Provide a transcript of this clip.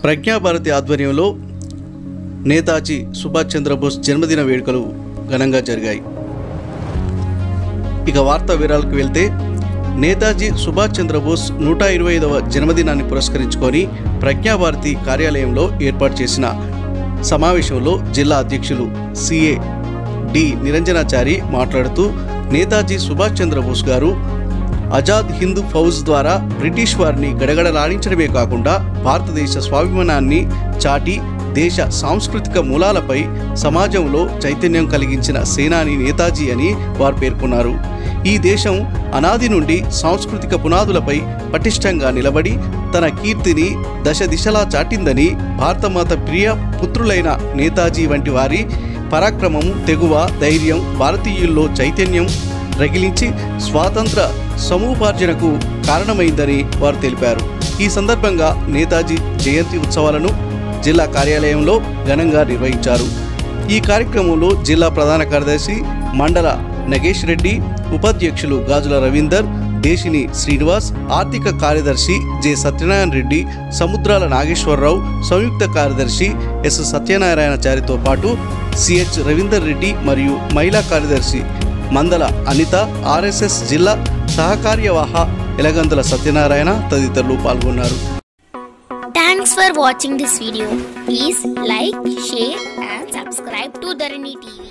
ప్రజ్ఞాభారతి ఆధ్వర్యంలో నేతాజీ సుభాష్ చంద్రబోస్ జన్మదిన వేడుకలు ఘనంగా జరిగాయి ఇక వార్తా వివరాలకు వెళ్తే నేతాజీ సుభాష్ చంద్రబోస్ నూట ఇరవై ఐదవ జన్మదినాన్ని పురస్కరించుకొని ప్రజ్ఞాభారతి కార్యాలయంలో ఏర్పాటు చేసిన సమావేశంలో జిల్లా అధ్యక్షులు సిఏ డి నిరంజనాచారి మాట్లాడుతూ నేతాజీ సుభాష్ చంద్రబోస్ గారు ఆజాద్ హిందూ ఫౌజ్ ద్వారా బ్రిటిష్ వారిని గడగడలాడించడమే కాకుండా భారతదేశ స్వాభిమానాన్ని చాటి దేశ సాంస్కృతిక మూలాలపై సమాజంలో చైతన్యం కలిగించిన సేనాని నేతాజీ అని వారు పేర్కొన్నారు ఈ దేశం అనాది నుండి సాంస్కృతిక పునాదులపై పటిష్టంగా నిలబడి తన కీర్తిని దశ దిశలా చాటిందని భారతమాత ప్రియ పుత్రులైన నేతాజీ వంటి వారి పరాక్రమం తెగువ ధైర్యం భారతీయుల్లో చైతన్యం రగిలించి స్వాతంత్ర సమూపార్జనకు కారణమైందని వారు తెలిపారు ఈ సందర్భంగా నేతాజీ జయంతి ఉత్సవాలను జిల్లా కార్యాలయంలో ఘనంగా నిర్వహించారు ఈ కార్యక్రమంలో జిల్లా ప్రధాన కార్యదర్శి మండల నగేష్ రెడ్డి ఉపాధ్యక్షులు గాజుల రవీందర్ దేశిని శ్రీనివాస్ ఆర్థిక కార్యదర్శి జె సత్యనారాయణ రెడ్డి సముద్రాల నాగేశ్వరరావు సంయుక్త కార్యదర్శి ఎస్ సత్యనారాయణచారితో పాటు సిహెచ్ రవీందర్ రెడ్డి మరియు మహిళా కార్యదర్శి మందల అనిత ఆర్ఎస్ఎస్ జిల్లా సహకార్యవాహ ఎలగందుల సత్యనారాయణ తదితరులు పాల్గొన్నారు Thanks for watching this video. Please like, share and subscribe to Dharani TV.